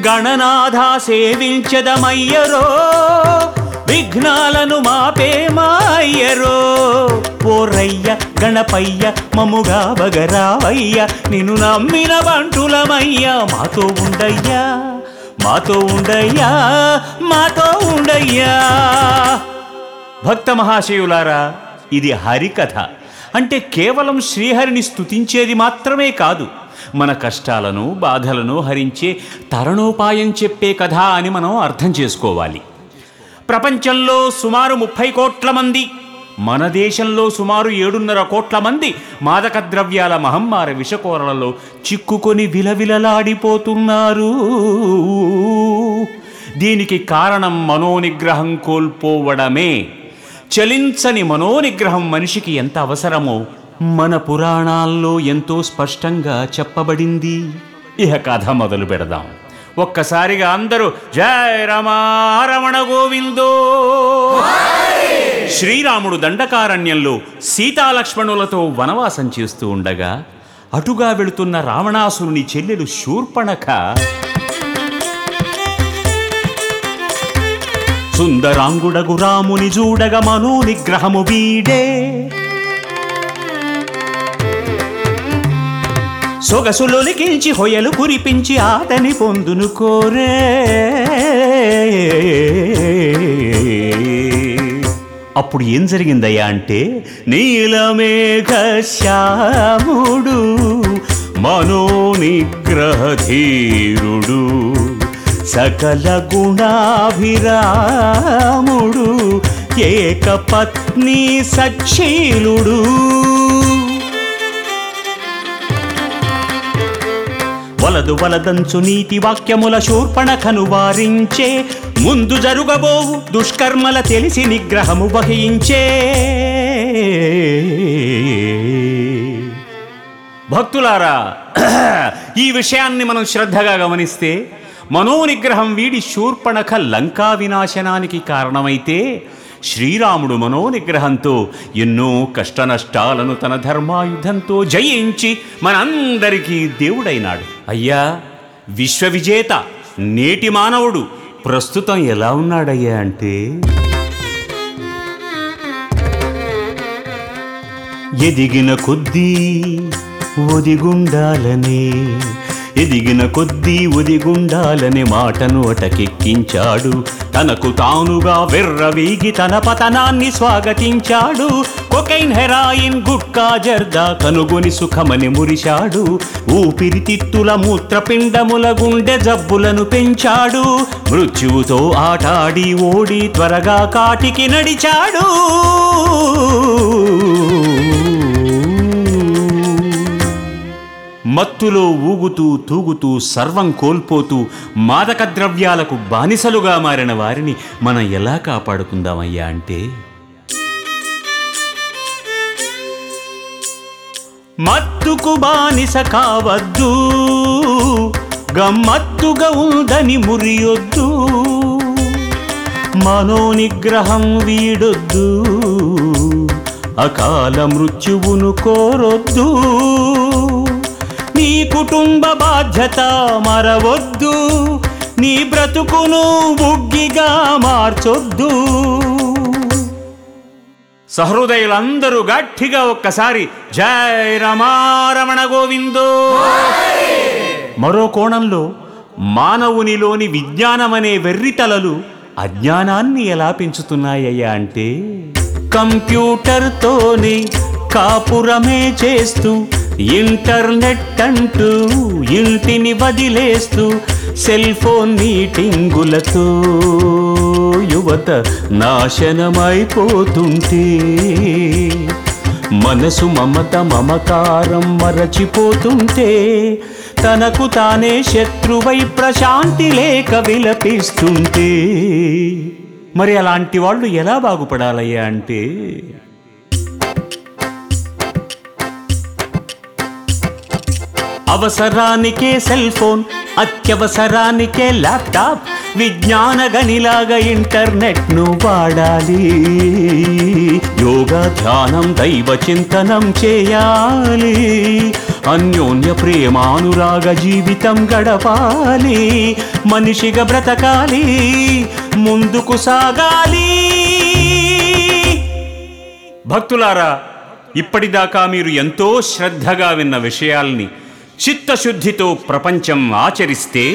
గణనాథ సేవించదమయ్యరో విఘ్నాలను మాపే మాయ్యరో ఓరయ్య గణపయ్య మముగా బగరావయ్య నిన్ను నమ్మిన బంటులమయ్య మాతో ఉండయ్యా మాతో ఉండయ్యా మాతో ఉండయ్యా భక్త మహాశయులారా ఇది హరికథ అంటే కేవలం శ్రీహరిని స్తుతించేది మాత్రమే కాదు మన కష్టాలను బాధలను హరించే తరణోపాయం చెప్పే కథ అని మనం అర్థం చేసుకోవాలి ప్రపంచంలో సుమారు ముప్పై కోట్ల మంది మన దేశంలో సుమారు ఏడున్నర కోట్ల మంది మాదక ద్రవ్యాల మహమ్మారి విషకోరలలో చిక్కుకొని విలవిలలాడిపోతున్నారు దీనికి కారణం మనోనిగ్రహం కోల్పోవడమే చలించని మనోనిగ్రహం మనిషికి ఎంత అవసరమో మన పురాణాల్లో ఎంతో స్పష్టంగా చెప్పబడింది ఇహ కథ మొదలు పెడదాం ఒక్కసారిగా అందరూ జయ రమా రమణ గోవిందో శ్రీరాముడు దండకారణ్యంలో సీతాలక్ష్మణులతో వనవాసం చేస్తూ ఉండగా అటుగా వెళుతున్న రావణాసురుని చెల్లెలు శూర్పణఖ సుందరాంగుడగు రాముని చూడగ మనోనిగ్రహము వీడే సొగసులొలికించి హొయలు కురిపించి ఆతని పొందును కోరే అప్పుడు ఏం జరిగిందయ్యా అంటే నీలమేఘ శ్యాముడు మనోనిగ్రహధీరుడు సకల గుణాభిరాముడు ఏకపత్ని సక్షీలుడు వలదు వలదంచు నీతి వాక్యముల శూర్పణఖను వారించే ముందు జరుగబోవు దుష్కర్మల తెలిసి నిగ్రహము వహించే భక్తులారా ఈ విషయాన్ని మనం శ్రద్ధగా గమనిస్తే మనోనిగ్రహం వీడి శూర్పణఖ లంకా వినాశనానికి కారణమైతే శ్రీరాముడు మనోనిగ్రహంతో ఎన్నో కష్టనష్టాలను తన ధర్మాయుధంతో జయించి మనందరికీ దేవుడైనాడు అయ్యా విశ్వవిజేత నేటి మానవుడు ప్రస్తుతం ఎలా ఉన్నాడయ్యా అంటే ఎదిగిన కొద్దీ ఒదిగుండాలనే ఎదిగిన కొద్దీ ఒదిగుండాలనే మాటను అటకెక్కించాడు తనకు తానుగా వెర్రవీగి తన పతనాన్ని స్వాగతించాడు కొకైన్ హెరాయిన్ గుట్కా జర్దా కనుగొని సుఖమని మురిశాడు ఊపిరితిత్తుల మూత్రపిండముల గుండె జబ్బులను పెంచాడు మృత్యువుతో ఆటాడి ఓడి త్వరగా కాటికి నడిచాడు మత్తులో ఊగుతూ తూగుతూ సర్వం కోల్పోతూ మాదక ద్రవ్యాలకు బానిసలుగా మారిన వారిని మనం ఎలా కాపాడుకుందామయ్యా అంటే మత్తుకు బానిస కావద్దు గమ్మత్తుగా ఉందని మురియొద్దు మనోనిగ్రహం వీడొద్దు అకాల మృత్యువును కోరొద్దు నీ కుటుంబ బాధ్యత మరవొద్దు నీ బ్రతుకును బుగ్గిగా మార్చొద్దు సహృదయులందరూ గట్టిగా ఒక్కసారి జై రమారమణ గోవిందో మరో కోణంలో మానవునిలోని విజ్ఞానమనే వెర్రితలలు అజ్ఞానాన్ని ఎలా పెంచుతున్నాయ్యా అంటే కంప్యూటర్తోనే కాపురమే చేస్తూ ఇంటర్నెట్ అంటూ ఇంటిని వదిలేస్తూ సెల్ ఫోన్ మీటింగులతో యువత నాశనమైపోతుంటే మనసు మమత మమకారం మరచిపోతుంటే తనకు తానే శత్రువై ప్రశాంతి లేక విలపిస్తుంటే మరి అలాంటి వాళ్ళు ఎలా బాగుపడాలయ్యా అంటే అవసరానికే సెల్ ఫోన్ అత్యవసరానికే ల్యాప్టాప్ విజ్ఞాన గనిలాగా ఇంటర్నెట్ ను వాడాలి యోగా ధ్యానం దైవ చింతనం చేయాలి అన్యోన్య ప్రేమానురాగ జీవితం గడపాలి మనిషిగా బ్రతకాలి ముందుకు సాగాలి భక్తులారా ఇప్పటిదాకా మీరు ఎంతో శ్రద్ధగా విన్న విషయాల్ని చిత్తశుద్ధితో ప్రపంచం ఆచరిస్తే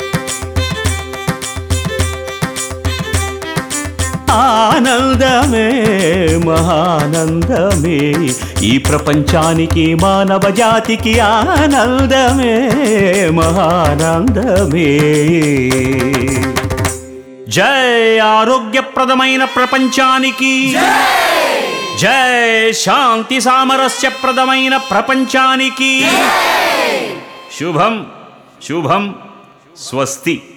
ఆనందమే మహానందమే ఈ ప్రపంచానికి మానవ జాతికి ఆనందమే మహానందమే జై ఆరోగ్యప్రదమైన ప్రపంచానికి జై శాంతి సామరస్యప్రదమైన ప్రపంచానికి శుభం శుభం స్వస్తి